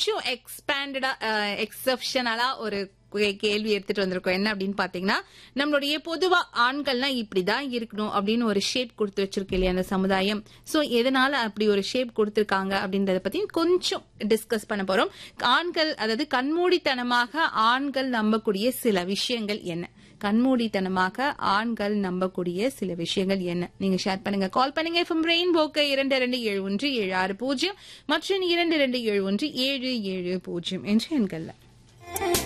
கொஞ்சம் எக்ஸ்பேண்டடா எக்ஸப்ஷனலா ஒரு கே- கேள்வி எடுத்துட்டு வந்திருக்கோம் என்ன அப்படின்னு பாத்தீங்கன்னா நம்மளுடைய பொதுவா ஆண்கள்னா இப்படிதான் இருக்கணும் அப்படின்னு ஒரு ஷேப் கொடுத்து வச்சிருக்கு இல்லையா அந்த சமுதாயம் சோ எதனால அப்படி ஒரு ஷேப் கொடுத்திருக்காங்க அப்படின்றத பத்தி கொஞ்சம் டிஸ்கஸ் பண்ண போறோம் ஆண்கள் அதாவது கண்மூடித்தனமாக ஆண்கள் நம்பக்கூடிய சில விஷயங்கள் என்ன கண்மூடித்தனமாக ஆண்கள் நம்பக்கூடிய சில விஷயங்கள் என்ன நீங்க ஷேர் பண்ணுங்க கால் பண்ணுங்க எஃப்எம் ரெயின்போக்கு இரண்டு இரண்டு ஏழு ஒன்று ஏழு ஆறு பூஜ்ஜியம் மற்றும் இரண்டு இரண்டு ஏழு ஒன்று ஏழு ஏழு பூஜ்ஜியம் என்று எண்கள்ல